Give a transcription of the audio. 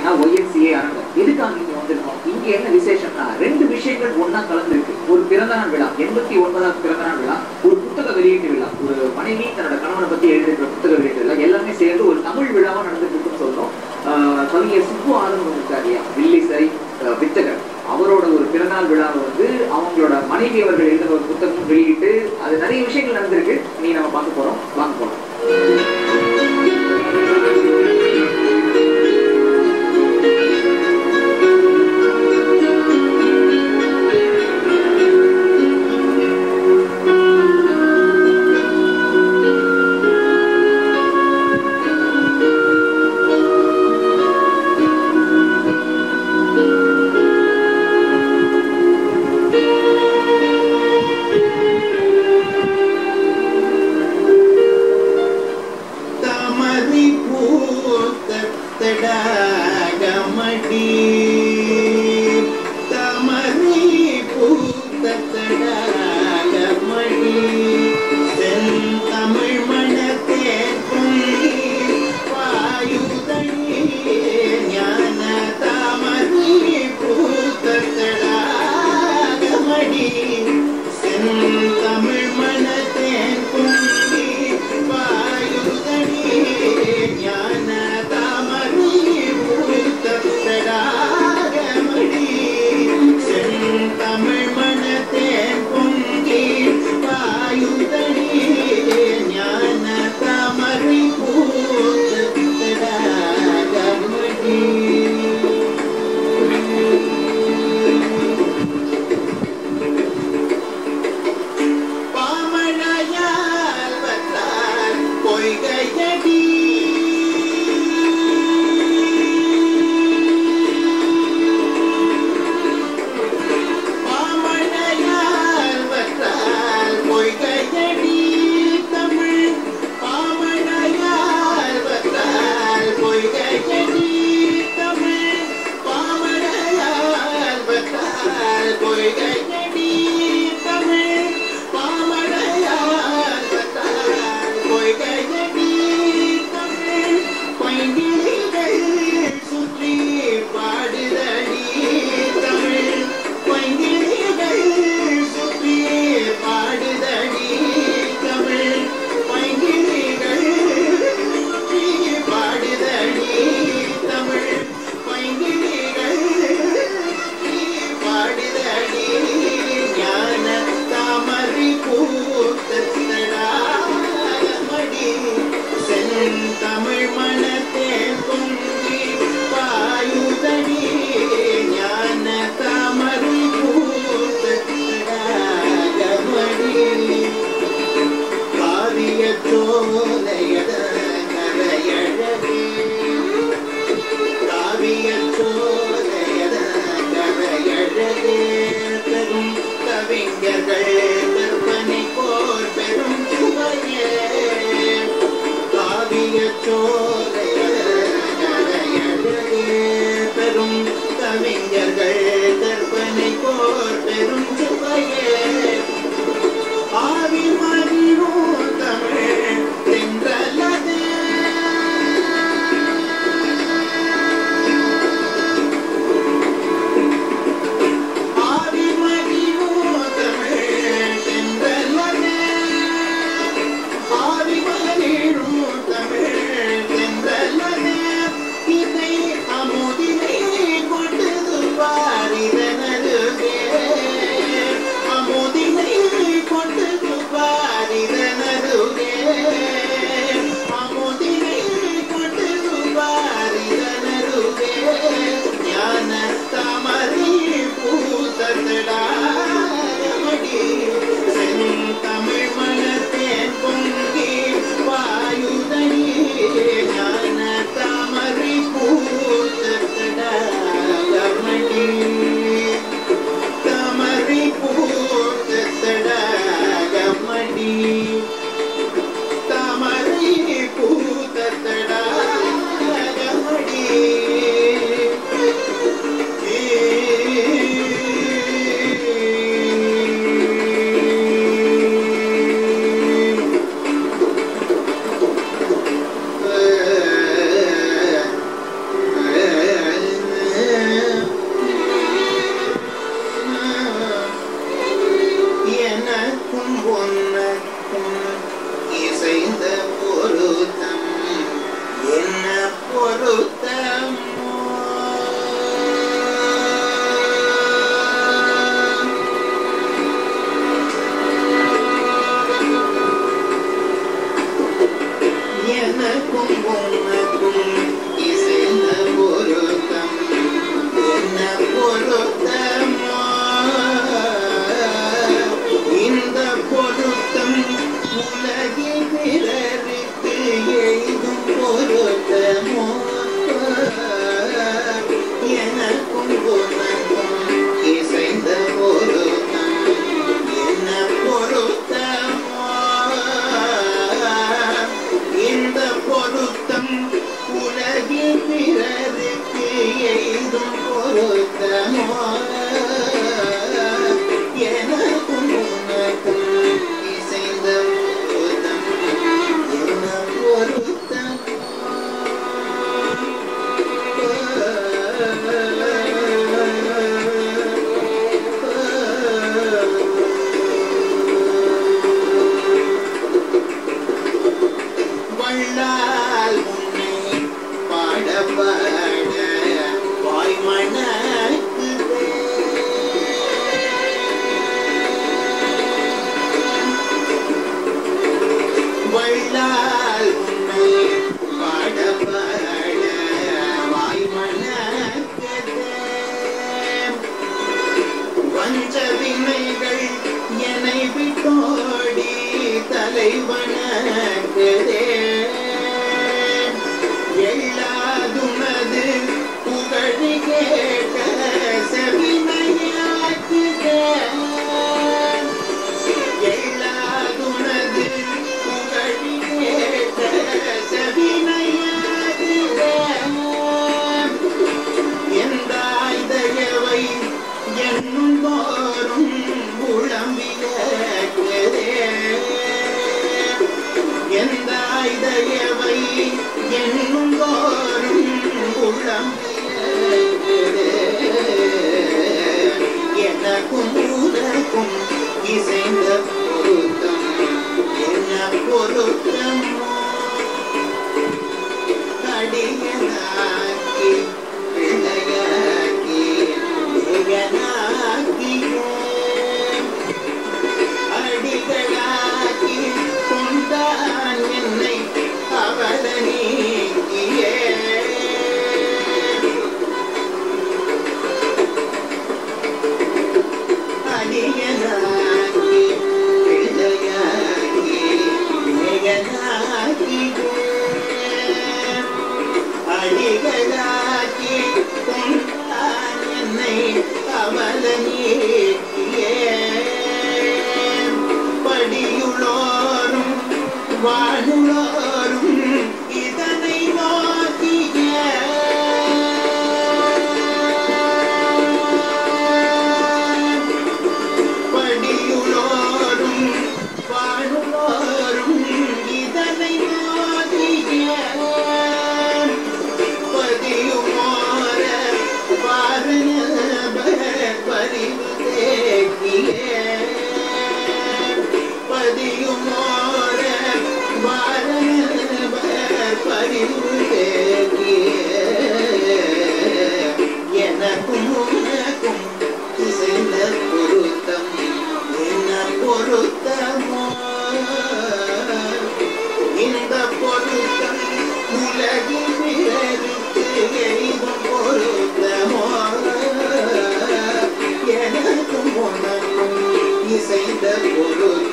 பாத்தீங்கன்னா ஒய்என்சிஏ அரங்கம் எதுக்காக இங்க வந்திருக்கோம் இங்க என்ன விசேஷம்னா ரெண்டு விஷயங்கள் ஒண்ணா கலந்துருக்கு ஒரு பிறந்தநாள் விழா எண்பத்தி ஒன்பதாவது பிறந்தநாள் விழா ஒரு புத்தக வெளியீட்டு விழா ஒரு மனைவி தன்னோட கணவனை பத்தி எழுதிருக்கிற புத்தக வெளியீட்டு விழா எல்லாமே சேர்ந்து ஒரு தமிழ் விழாவா நடந்துட்டு இருக்குன்னு சொல்லணும் ஆஹ் கவிஞர் சுப்பு ஆனந்தம் இருக்காரு இல்லையா வில்லிசை ஆஹ் வித்தகர் அவரோட ஒரு பிறநாள் விழாவை வந்து அவங்களோட மனைவி அவர்கள் எழுதின ஒரு புத்தகம் வெளியிட்டு அது நிறைய விஷயங்கள் நடந்திருக்கு நீ நம்ம பார்க்க போறோம் வாங்க போறோம் தமதி பூத்த தடாகமடி தமதி பூத்த தடாகமடி செந்தமிழ் மணத்தே பொங்கி வாயுதனி ஞான தாமதி பூத்த தடாகமடி செந்தமிழ் மணத்தேன் பொங்கி வாயுதனி ஞான தாமரை பூத்த தடாகமடி செந்தமிழ் மணத்தேன் பொங்கி வாயுதனி ஞான தாமரை பூத்த தடாகமடி பாமழையால் வந்தால் பொய்கையடி பாமழையால் வந்தால் பொய்கையடி தமிழ் பாமழையால் வந்தால் பொய்கையடி எனக்கும் உனக்கும் இசைந்த பொருத்தம் என்ன பொருத்தமோ அடியனாக்கி பிள்ளையாக்கி ஏகனாக்கியே அடிகளாக்கி கொண்டான் என்னை அவல நீக்கியே அடியனாக்கி பிள்ளையாக்கி ஏகனாக்கியே அடிகளாக்கி கொண்டான் என்னை அவல நீக்கியே படியுளோரும் வானுளோரும் இதனை நோக்கிய படியுளோரும் வானுளோரும் இதனை நோக்கிய பதியுமோர பாரணப பரிவு தேக்கிய பதியுமோர பாரணப பரிவு தேக்கிய எனக்கும் உனக்கும் இசைந்த பொருத்தம் என்ன பொருத்தமோ இந்த பொருத்தம் உலகில் பிறருக்கு எய்தும் பொருத்தமோ எனக்கும் உனக்கும் இசைந்த பொருத்தம்